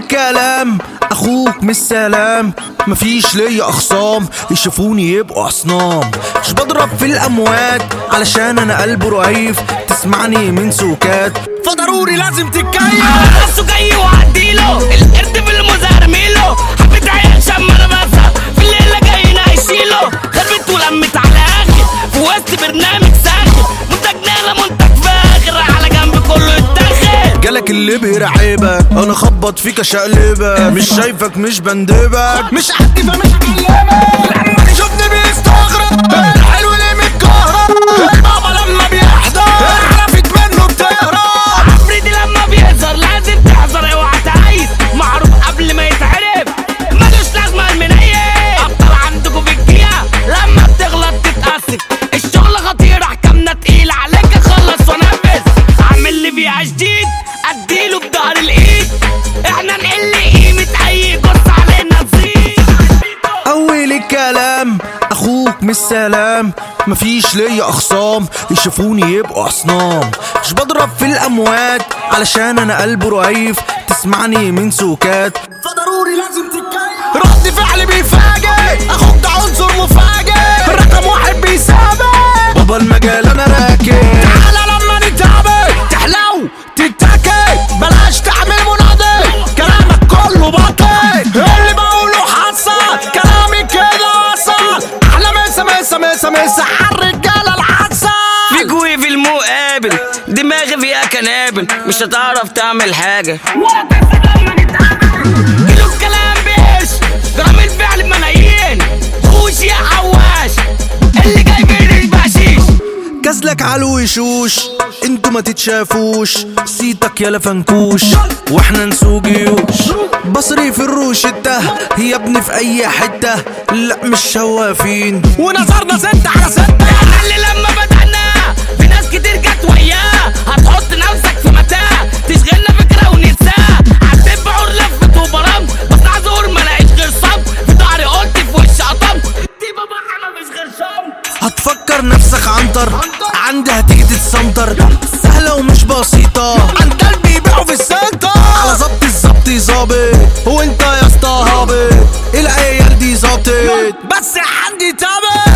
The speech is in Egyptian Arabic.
الكلام اخوك مش سلام مفيش ليا اخصام يشوفوني يبقوا اصنام مش بضرب في الاموات علشان انا قلبه رهيف تسمعني من سكات فضروري لازم تتكيف راسه جاي وعديله القرد في المزهر ميله حبة عيال شمر بسها في الليلة جايين هيشيله خربت ولمت على اخر في وسط برنامج ساخر منتج نالا منتج فاخر على جنب كله يتاخر جالك اللي بيرعبك انا خبط فيك اشقلبك مش شايفك مش بندبك مش عدي فمش هكلمك لما تشوفني بيستغرب الحلو اللي متكهرب البابا لما بيحضر عرفت منه بتهرب عفريتي لما بيظهر لازم تحذر اوعى تعيس معروف قبل ما يتعرف ملوش لازمه المنيل ابطال عندكم في الجيهه لما بتغلط تتاسف الشغل خطير احكامنا تقيل عليك اخلص وانفذ اعمل لي فيها جديد اديله بظهر الايد احنا نقل قيمه اي جرس علينا نزيد اول الكلام اخوك مش سلام مفيش ليا اخصام يشوفوني يبقوا اصنام مش بضرب في الاموات علشان انا قلبه رهيف تسمعني من سكات فضروري لازم تتكيف رد فعلي بيفاجئ اخوك ده عنصر مفاجئ رقم واحد بيسابق بابا المجال انا راكب تعالى لما نتقابل تحلو تتاكل بلاش تعمل مناضل كلامك كله باطل اللي بقوله حصل كلامي كده وصل احلى مسا مسا مسا مسا عالرجاله العسل في جوي في المقابل دماغي فيها كنابل مش هتعرف تعمل حاجة ولا تنسى لما نتقابل كيلو الكلام بيش جرام الفعل بملايين خوش يا حواش اللي جاي من البشيش كازلك علو وشوش انتوا ما تتشافوش سيتك يالا فنكوش واحنا نسوق جيوش بصري في الروش الته يا ابني في اي حتة لا مش شوافين ونظرنا ستة على ستة احنا اللي لما بدأنا في ناس كتير جت وياه هتحط نفسك في متاهة تشغلنا فكرة وننساها عديت بعور لفة وبرام بس عزور ما لقيتش غير صب في ظهري قلت في وش قطم دي بابا ما فيش غير صمت هتفكر نفسك عنتر عندي هتيجي تتسنتر سهلة ومش بسيطة عن قلبي يبيعوا في السنتر على ظبط الظبط ظابط هو انت يا اسطى هابط العيال دي ظابطت بس عندي تابت